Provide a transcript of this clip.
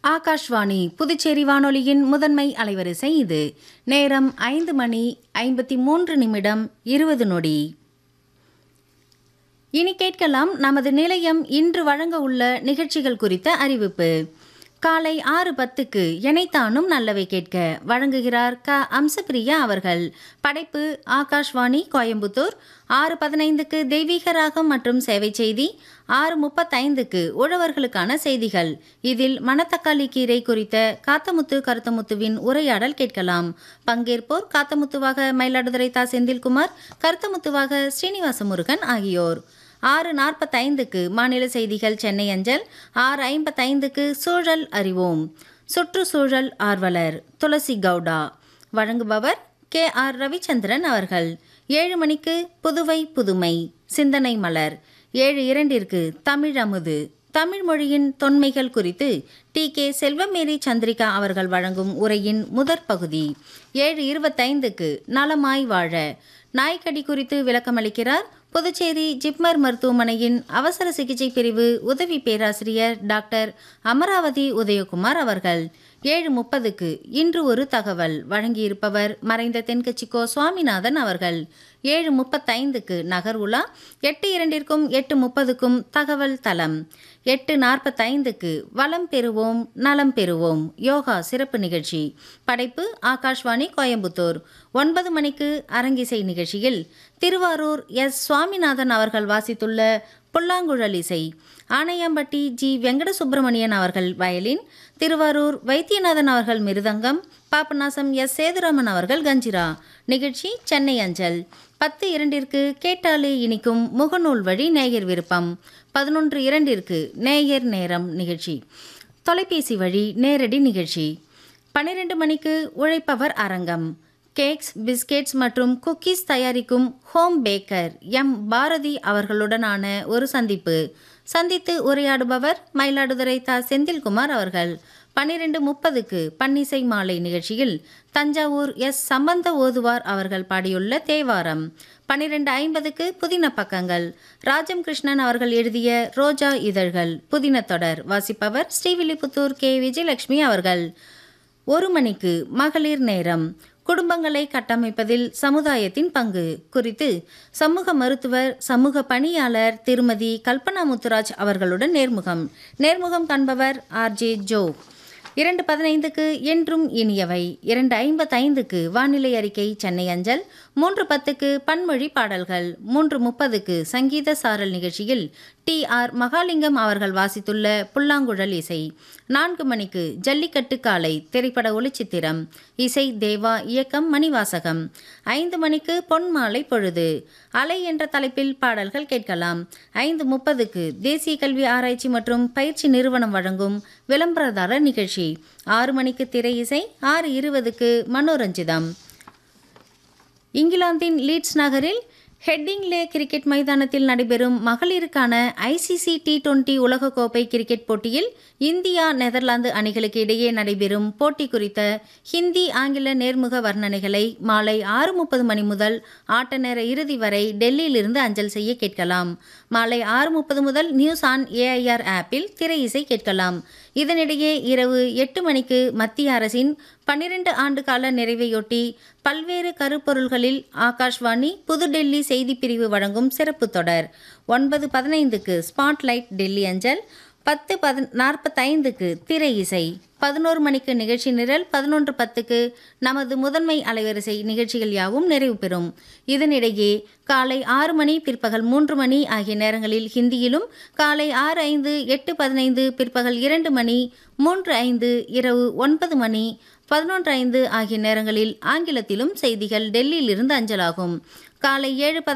ஆகாஷ்வாணி புதுச்சேரி வானொலியின் முதன்மை அலைவரிசை இது நேரம் ஐந்து மணி ஐம்பத்தி மூன்று நிமிடம் இருபது நொடி இனி கேட்கலாம் நமது நிலையம் இன்று வழங்க உள்ள நிகழ்ச்சிகள் குறித்த அறிவிப்பு காலை ஆறு பத்துக்கு எனைத்தானும் நல்லவை கேட்க வழங்குகிறார் க அம்சப்பிரியா அவர்கள் படைப்பு ஆகாஷ்வாணி கோயம்புத்தூர் ஆறு பதினைந்துக்கு தெய்வீக ராகம் மற்றும் சேவை செய்தி ஆறு முப்பத்தைந்துக்கு உழவர்களுக்கான செய்திகள் இதில் மணத்தக்காளி கீரை குறித்த காத்தமுத்து கருத்தமுத்துவின் உரையாடல் கேட்கலாம் பங்கேற்போர் காத்தமுத்துவாக மயிலாடுதுறை தா செந்தில்குமார் கருத்தமுத்துவாக ஸ்ரீனிவாச முருகன் ஆகியோர் ஆறு நாற்பத்தைந்துக்கு மாநில செய்திகள் சென்னை அஞ்சல் ஆறு ஐம்பத்தைந்துக்கு சூழல் அறிவோம் சுற்றுச்சூழல் ஆர்வலர் துளசி கவுடா வழங்குபவர் கே ஆர் ரவிச்சந்திரன் அவர்கள் ஏழு மணிக்கு புதுவை புதுமை சிந்தனை மலர் ஏழு இரண்டிற்கு தமிழ் அமுது தமிழ் மொழியின் தொன்மைகள் குறித்து டி கே செல்வமேரி சந்திரிகா அவர்கள் வழங்கும் உரையின் முதற் பகுதி ஏழு இருபத்தைந்துக்கு நலமாய் வாழ நாய்க்கடி குறித்து விளக்கமளிக்கிறார் புதுச்சேரி ஜிப்மர் மருத்துவமனையின் அவசர சிகிச்சை பிரிவு உதவி பேராசிரியர் டாக்டர் அமராவதி உதயகுமார் அவர்கள் ஏழு முப்பதுக்கு இன்று ஒரு தகவல் வழங்கியிருப்பவர் மறைந்த தென்கட்சிக்கோ சுவாமிநாதன் அவர்கள் ஏழு முப்பத்தைந்துக்கு நகர் உலா எட்டு இரண்டிற்கும் எட்டு முப்பதுக்கும் தகவல் தளம் எட்டு நாற்பத்தைந்துக்கு வளம் பெறுவோம் நலம் பெறுவோம் யோகா சிறப்பு நிகழ்ச்சி படைப்பு ஆகாஷ்வாணி கோயம்புத்தூர் ஒன்பது மணிக்கு அரங்கிசை நிகழ்ச்சியில் திருவாரூர் எஸ் சுவாமிநாதன் அவர்கள் வாசித்துள்ள புல்லாங்குழல் இசை ஆனையாம்பட்டி ஜி வெங்கட சுப்பிரமணியன் அவர்கள் வயலின் திருவாரூர் வைத்தியநாதன் அவர்கள் மிருதங்கம் பாபநாசம் எஸ் சேதுராமன் அவர்கள் கஞ்சிரா நிகழ்ச்சி சென்னை அஞ்சல் பத்து இரண்டிற்கு கேட்டாலே இனிக்கும் முகநூல் வழி நேயர் விருப்பம் பதினொன்று இரண்டிற்கு நேயர் நேரம் நிகழ்ச்சி தொலைபேசி வழி நேரடி நிகழ்ச்சி பன்னிரெண்டு மணிக்கு உழைப்பவர் அரங்கம் கேக்ஸ் பிஸ்கெட்ஸ் மற்றும் குக்கீஸ் தயாரிக்கும் ஹோம் பேக்கர் எம் பாரதி அவர்களுடனான ஒரு சந்திப்பு சந்தித்து உரையாடுபவர் மயிலாடுதுறை தா செந்தில்குமார் அவர்கள் பன்னிரெண்டு முப்பதுக்கு பன்னிசை மாலை நிகழ்ச்சியில் தஞ்சாவூர் எஸ் சம்பந்த ஓதுவார் அவர்கள் பாடியுள்ள தேவாரம் பன்னிரெண்டு ஐம்பதுக்கு புதின பக்கங்கள் ராஜம் கிருஷ்ணன் அவர்கள் எழுதிய ரோஜா இதழ்கள் புதின தொடர் வாசிப்பவர் ஸ்ரீவில்லிபுத்தூர் கே விஜயலட்சுமி அவர்கள் ஒரு மணிக்கு மகளிர் நேரம் குடும்பங்களை கட்டமைப்பதில் சமுதாயத்தின் பங்கு குறித்து சமூக மருத்துவர் சமூக பணியாளர் திருமதி கல்பனா முத்துராஜ் அவர்களுடன் நேர்முகம் நேர்முகம் காண்பவர் ஆர்ஜே ஜோ இரண்டு பதினைந்துக்கு என்றும் இனியவை இரண்டு ஐம்பத்தைந்துக்கு வானிலை அறிக்கை சென்னை அஞ்சல் மூன்று பத்துக்கு பன்மொழி பாடல்கள் மூன்று முப்பதுக்கு சங்கீத சாரல் நிகழ்ச்சியில் டி ஆர் மகாலிங்கம் அவர்கள் வாசித்துள்ள புல்லாங்குழல் இசை நான்கு மணிக்கு ஜல்லிக்கட்டு காலை திரைப்பட ஒளிச்சித்திரம் இசை தேவா இயக்கம் மணிவாசகம் ஐந்து மணிக்கு பொன்மாலை பொழுது அலை என்ற தலைப்பில் பாடல்கள் கேட்கலாம் ஐந்து முப்பதுக்கு தேசிய கல்வி ஆராய்ச்சி மற்றும் பயிற்சி நிறுவனம் வழங்கும் விளம்பரதாரர் நிகழ்ச்சி ஆறு மணிக்கு திரை இசை ஆறு இருபதுக்கு மனோரஞ்சிதம் இங்கிலாந்தின் லீட்ஸ் நகரில் ஹெட்டிங்லே கிரிக்கெட் மைதானத்தில் நடைபெறும் மகளிருக்கான ஐசிசி டி டுவெண்டி உலகக்கோப்பை கிரிக்கெட் போட்டியில் இந்தியா நெதர்லாந்து அணிகளுக்கு இடையே நடைபெறும் போட்டி குறித்த ஹிந்தி ஆங்கில நேர்முக வர்ணனைகளை மாலை ஆறு முப்பது மணி முதல் ஆட்ட நேர இறுதி வரை டெல்லியிலிருந்து அஞ்சல் செய்ய கேட்கலாம் மாலை ஆறு முப்பது முதல் நியூஸ் ஆன் ஏஐஆர் ஆப்பில் திரை இசை கேட்கலாம் இதனிடையே இரவு எட்டு மணிக்கு மத்திய அரசின் பன்னிரண்டு ஆண்டு கால நிறைவையொட்டி பல்வேறு கருப்பொருள்களில் ஆகாஷ்வாணி புதுடெல்லி செய்தி பிரிவு வழங்கும் சிறப்பு தொடர் ஒன்பது பதினைந்துக்கு ஸ்பாட்லைட் டெல்லி அஞ்சல் பத்து பது நாற்பத்தைந்துக்கு திரை இசை பதினோரு மணிக்கு நிகழ்ச்சி நிரல் பதினொன்று பத்துக்கு நமது முதன்மை அலைவரிசை நிகழ்ச்சிகள் யாவும் நிறைவு பெறும் இதனிடையே காலை ஆறு மணி பிற்பகல் மூன்று மணி ஆகிய நேரங்களில் ஹிந்தியிலும் காலை ஆறு ஐந்து எட்டு பதினைந்து பிற்பகல் இரண்டு மணி மூன்று ஐந்து இரவு ஒன்பது மணி பதினொன்று ஐந்து ஆகிய நேரங்களில் ஆங்கிலத்திலும் செய்திகள் டெல்லியிலிருந்து அஞ்சலாகும் காலை ஏழு